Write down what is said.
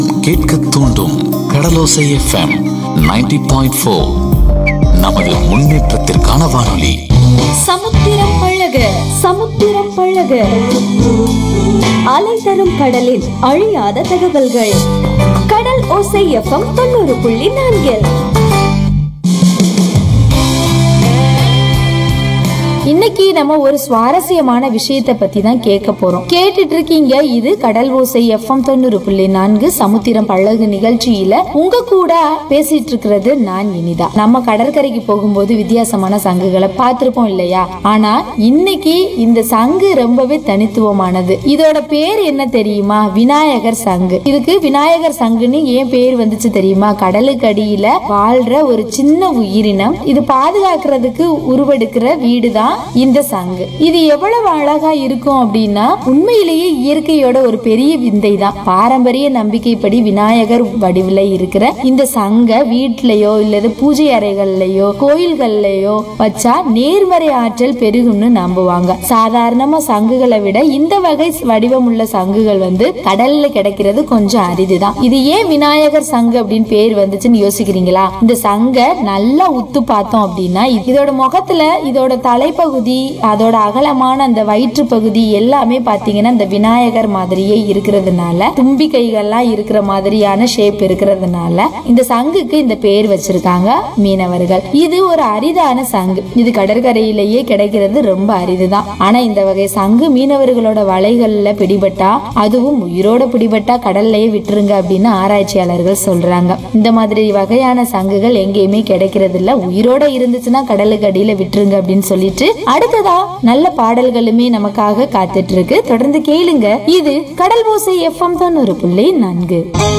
கேட்க தூண்டும் கடலோசை FM 90.4 point four நமது முன்னேற்றத்திற்கான வானொலி சமுத்திரம் பழக சமுத்திரம் பழக அலை தரும் கடலில் அழியாத தகவல்கள் கடல் ஓசை எஃப்எம் தொண்ணூறு புள்ளி நான்கில் இன்னைக்கு நம்ம ஒரு சுவாரஸ்யமான விஷயத்தை பத்தி தான் கேட்க போறோம் கேட்டுட்டு இருக்கீங்க இது கடல் ஓசை எஃப்எம் தொண்ணூறு புள்ளி நான்கு சமுத்திரம் பழகு நிகழ்ச்சியில உங்க கூட பேசிட்டு இருக்கிறது நான் இனிதா நம்ம கடற்கரைக்கு போகும்போது வித்தியாசமான சங்குகளை பார்த்திருப்போம் இல்லையா ஆனா இன்னைக்கு இந்த சங்கு ரொம்பவே தனித்துவமானது இதோட பேர் என்ன தெரியுமா விநாயகர் சங்கு இதுக்கு விநாயகர் சங்குன்னு ஏன் பேர் வந்துச்சு தெரியுமா கடலுக்கு அடியில வாழ்ற ஒரு சின்ன உயிரினம் இது பாதுகாக்கிறதுக்கு உருவெடுக்கிற வீடுதான் இந்த சங்கு இது எவ்வளவு அழகா இருக்கும் அப்படின்னா உண்மையிலேயே இயற்கையோட ஒரு பெரிய விந்தை தான் பாரம்பரிய நம்பிக்கைப்படி விநாயகர் வடிவில் இருக்கிற இந்த சங்க வீட்லயோ இல்லது பூஜை அறைகள்லயோ கோயில்கள்லயோ வச்சா நேர்மறை ஆற்றல் பெருகும்னு நம்புவாங்க சாதாரணமா சங்குகளை விட இந்த வகை வடிவமுள்ள சங்குகள் வந்து கடல்ல கிடைக்கிறது கொஞ்சம் அரிதுதான் இது ஏன் விநாயகர் சங்கு அப்படின்னு பேர் வந்துச்சுன்னு யோசிக்கிறீங்களா இந்த சங்க நல்லா உத்து பார்த்தோம் அப்படின்னா இதோட முகத்துல இதோட தலைப்பகுதி அதோட அகலமான அந்த வயிற்று பகுதி எல்லாமே பாத்தீங்கன்னா இந்த விநாயகர் மாதிரியே இருக்கிறதுனால தும்பி கைகள்லாம் இருக்கிற மாதிரியான ஷேப் இருக்கிறதுனால இந்த சங்குக்கு இந்த பேர் வச்சிருக்காங்க மீனவர்கள் இது ஒரு அரிதான சங்கு இது கடற்கரையிலேயே கிடைக்கிறது ரொம்ப அரிதுதான் ஆனா இந்த வகை சங்கு மீனவர்களோட வலைகள்ல பிடிபட்டா அதுவும் உயிரோட பிடிபட்டா கடல்லையே விட்டுருங்க அப்படின்னு ஆராய்ச்சியாளர்கள் சொல்றாங்க இந்த மாதிரி வகையான சங்குகள் எங்கேயுமே கிடைக்கிறது இல்ல உயிரோட இருந்துச்சுன்னா கடலுக்கு அடியில விட்டுருங்க அப்படின்னு சொல்லிட்டு அடுத்ததா நல்ல பாடல்களுமே நமக்காக காத்துட்டு இருக்கு தொடர்ந்து கேளுங்க இது கடல் ஓசை எஃப்எம் தொண்ணூறு புள்ளி நான்கு